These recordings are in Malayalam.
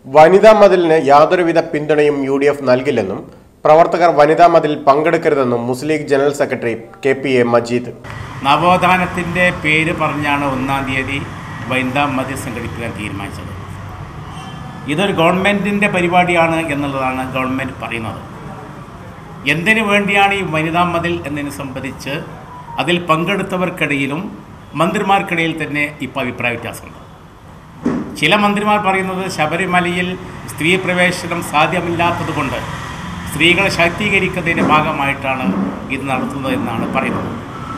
വനിതാ മതിലിന് യാതൊരുവിധ പിന്തുണയും യു ഡി എഫ് നൽകില്ലെന്നും പ്രവർത്തകർ വനിതാ മതിലിൽ പങ്കെടുക്കരുതെന്നും Muslim League general secretary K P A Majeed നവോത്ഥാനത്തിൻ്റെ പേര് പറഞ്ഞാണ് ഒന്നാം തീയതി വനിതാ മതിൽ സംഘടിപ്പിക്കാൻ തീരുമാനിച്ചത് ഇതൊരു ഗവൺമെൻറ്റിൻ്റെ പരിപാടിയാണ് എന്നുള്ളതാണ് ഗവൺമെൻറ് പറയുന്നത് എന്തിനു വേണ്ടിയാണ് ഈ വനിതാ മതിൽ എന്നതിനെ സംബന്ധിച്ച് അതിൽ പങ്കെടുത്തവർക്കിടയിലും മന്ത്രിമാർക്കിടയിൽ തന്നെ ഇപ്പോൾ അഭിപ്രായ വ്യത്യാസമുണ്ട് ചില മന്ത്രിമാർ പറയുന്നത് ശബരിമലയിൽ സ്ത്രീ പ്രവേശനം സാധ്യമില്ലാത്തതുകൊണ്ട് സ്ത്രീകളെ ശാക്തീകരിക്കുന്നതിൻ്റെ ഭാഗമായിട്ടാണ് ഇത് നടത്തുന്നത് എന്നാണ് പറയുന്നത്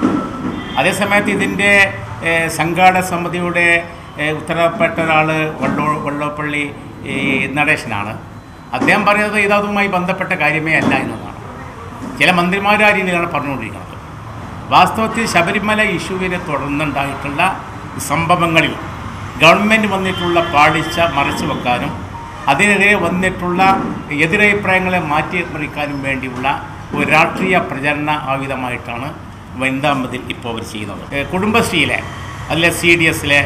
അതേസമയത്ത് ഇതിൻ്റെ ഏഹ്, സംഘാടക സമിതിയുടെ ഏഹ്, ഉത്തരപ്പെട്ട ഒരാൾ വള്ളോ വള്ളോപ്പള്ളി ഈ നടേശനാണ് അദ്ദേഹം പറയുന്നത് ഇത് അതുമായി ബന്ധപ്പെട്ട കാര്യമേ അല്ല എന്നതാണ് ചില മന്ത്രിമാർ ആ രീതിയിലാണ് പറഞ്ഞുകൊണ്ടിരിക്കുന്നത് വാസ്തവത്തിൽ ശബരിമല ഇഷ്യൂവിനെ തുടർന്നുണ്ടായിട്ടുള്ള സംഭവങ്ങളിൽ ഗവൺമെൻറ് വന്നിട്ടുള്ള പാളിച്ച മറച്ചു വെക്കാനും അതിനെതിരെ വന്നിട്ടുള്ള എതിരഭിപ്രായങ്ങളെ മാറ്റിമറിക്കാനും വേണ്ടിയുള്ള ഒരു രാഷ്ട്രീയ പ്രചരണ ആയുധമായിട്ടാണ് വനിതാ മതിൽ ഇപ്പോൾ അവർ ചെയ്യുന്നത് ഏ, കുടുംബശ്രീയിലെ അതിലെ സി ഡി എസിലെ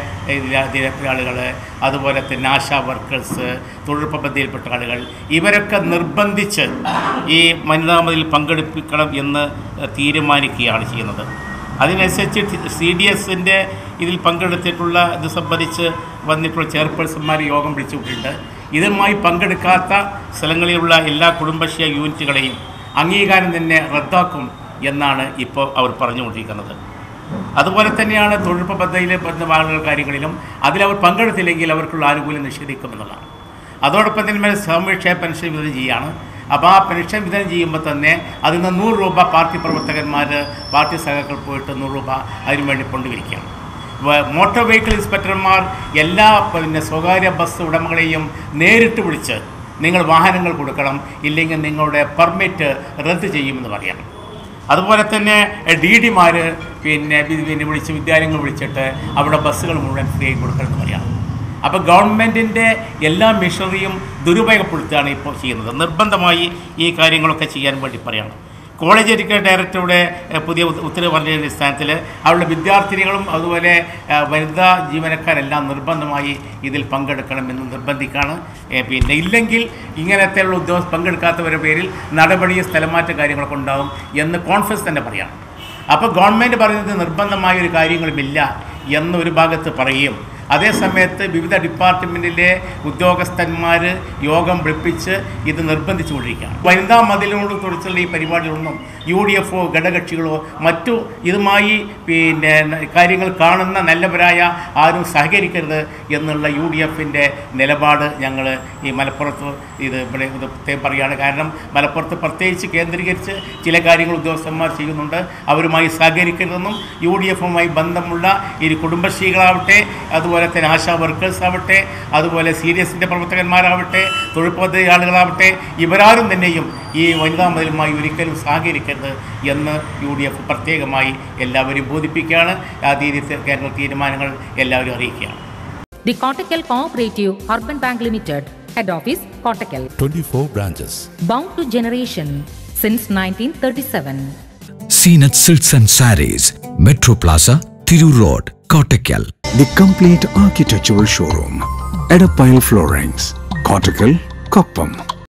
ആളുകൾ അതുപോലെ തന്നെ ആശാ വർക്കേഴ്സ് തൊഴിലുറപ്പ് പദ്ധതിയിൽപ്പെട്ട ആളുകൾ ഇവരൊക്കെ നിർബന്ധിച്ച് ഈ വനിതാ മതിൽ പങ്കെടുപ്പിക്കണം എന്ന് തീരുമാനിക്കുകയാണ് ചെയ്യുന്നത് അതിനനുസരിച്ച് സി ഡി എസിൻ്റെ ഇതിൽ പങ്കെടുത്തിട്ടുള്ള ഇത് സംബന്ധിച്ച് വന്നിട്ടുള്ള ചെയർപേഴ്സന്മാർ യോഗം വിളിച്ചുവിട്ടിട്ടുണ്ട് ഇതുമായി പങ്കെടുക്കാത്ത സ്ഥലങ്ങളിലുള്ള എല്ലാ കുടുംബശ്രീ യൂണിറ്റുകളെയും അംഗീകാരം തന്നെ റദ്ദാക്കും എന്നാണ് ഇപ്പോൾ അവർ പറഞ്ഞുകൊണ്ടിരിക്കുന്നത് അതുപോലെ തന്നെയാണ് തൊഴിലുറപ്പ് പദ്ധതിയിലെ ബന്ധമായ കാര്യങ്ങളിലും അതിലവർ പങ്കെടുത്തില്ലെങ്കിൽ അവർക്കുള്ള ആനുകൂല്യം നിഷേധിക്കുമെന്നുള്ളതാണ് അതോടൊപ്പം തന്നെ സാമൂഹ്യ പെൻഷൻ വിതരണം ചെയ്യുകയാണ് അപ്പോൾ ആ പെൻഷൻ വിതരണം ചെയ്യുമ്പോൾ തന്നെ അതിൽ നിന്ന് നൂറ് രൂപ പാർട്ടി പ്രവർത്തകന്മാർ പാർട്ടി സഖാക്കൾ പോയിട്ട് നൂറ് രൂപ അതിനു വേണ്ടി കൊണ്ടുവരികയാണ് വ- മോട്ടോർ വെഹിക്കിൾ ഇൻസ്പെക്ടർമാർ എല്ലാ പിന്നെ സ്വകാര്യ ബസ് ഉടമകളെയും നേരിട്ട് വിളിച്ച് നിങ്ങൾ വാഹനങ്ങൾ കൊടുക്കണം ഇല്ലെങ്കിൽ നിങ്ങളുടെ പെർമിറ്റ് റദ്ദ് ചെയ്യുമെന്ന് പറയണം അതുപോലെ തന്നെ ഡി ഡിമാർ പിന്നെ വി- പിന്നെ വിളിച്ച് വിദ്യാലയങ്ങൾ വിളിച്ചിട്ട് അവിടെ ബസ്സുകൾ മുഴുവൻ ഫ്രീ ആയി കൊടുക്കണമെന്ന് പറയണം അപ്പോൾ ഗവൺമെൻറ്റിൻ്റെ എല്ലാ മിഷനറിയും ദുരുപയോഗപ്പെടുത്തുകയാണ് ഇപ്പോൾ ചെയ്യുന്നത് നിർബന്ധമായി ഈ കാര്യങ്ങളൊക്കെ ചെയ്യാൻ വേണ്ടി പറയണം കോളേജ് എഡ്യൂക്കേഷൻ ഡയറക്ടറുടെ എഹ്, പുതിയ ഉത്ത- ഉത്തരവ് പറഞ്ഞതിൻ്റെ അടിസ്ഥാനത്തിൽ അവരുടെ വിദ്യാർത്ഥിനികളും അതുപോലെ എഹ്, വനിതാ ജീവനക്കാരെല്ലാം നിർബന്ധമായി ഇതിൽ പങ്കെടുക്കണമെന്ന് നിർബന്ധിക്കുകയാണ് എഹ്, പിന്നെ ഇല്ലെങ്കിൽ ഇങ്ങനത്തെയുള്ള ഉദ്യോഗസ്ഥ പങ്കെടുക്കാത്തവരുടെ പേരിൽ നടപടിയും സ്ഥലമാറ്റ കാര്യങ്ങളൊക്കെ ഉണ്ടാകും എന്ന് കോൺഫറൻസ് തന്നെ പറയണം അപ്പോൾ ഗവൺമെൻറ് പറയുന്നത് നിർബന്ധമായ ഒരു കാര്യങ്ങളുമില്ല എന്നൊരു ഭാഗത്ത് പറയുകയും അതേസമയത്ത് വിവിധ ഡിപ്പാർട്ട്മെൻറ്റിലെ ഉദ്യോഗസ്ഥന്മാർ യോഗം വിളിപ്പിച്ച് ഇത് നിർബന്ധിച്ചു കൊണ്ടിരിക്കുകയാണ് വനിതാ മതിലിനോട് കുറിച്ചുള്ള ഈ പരിപാടികളൊന്നും യു ഡി എഫോ ഘടകകക്ഷികളോ മറ്റു ഇതുമായി പിന്നെ കാര്യങ്ങൾ കാണുന്ന നല്ലവരായ ആരും സഹകരിക്കരുത് എന്നുള്ള യു ഡി എഫിൻ്റെ നിലപാട് ഞങ്ങൾ ഈ മലപ്പുറത്ത് ഇത് ഇവിടെ ഇത് പ്രത്യേകം പറയുകയാണ് കാരണം മലപ്പുറത്ത് പ്രത്യേകിച്ച് കേന്ദ്രീകരിച്ച് ചില കാര്യങ്ങൾ ഉദ്യോഗസ്ഥന്മാർ ചെയ്യുന്നുണ്ട് അവരുമായി സഹകരിക്കരുതെന്നും യു ഡി എഫുമായി ബന്ധമുള്ള ഈ കുടുംബശ്രീകളാവട്ടെ അതുപോലെ തന്നെ ആശാ വർക്കേഴ്സ് ആവട്ടെ അതുപോലെ സി ഡി എസിൻ്റെ പ്രവർത്തകന്മാരാവട്ടെ തൊഴിൽ പദ്ധതി ആളുകളാവട്ടെ ഇവരാരും തന്നെയും ഈ വനിതാ മതിലുമായി ഒരിക്കലും സഹകരിക്കരുത് എന്ന് യു ഡി എഫ് പ്രത്യേകമായി എല്ലാവരെയും ബോധിപ്പിക്കുകയാണ് ആ രീതിയിൽ കേരള തീരുമാനങ്ങൾ എല്ലാവരും അറിയിക്കുകയാണ് The Kottakkal Cooperative Urban Bank Limited, Head Office, Kottakkal. 24 branches. Bound to generation since 1937. Seenat Silks and Saris, Metro Plaza, Thiru Road, Kottakkal. The complete architectural showroom. Edapile Floorings. Cortical, Koppam.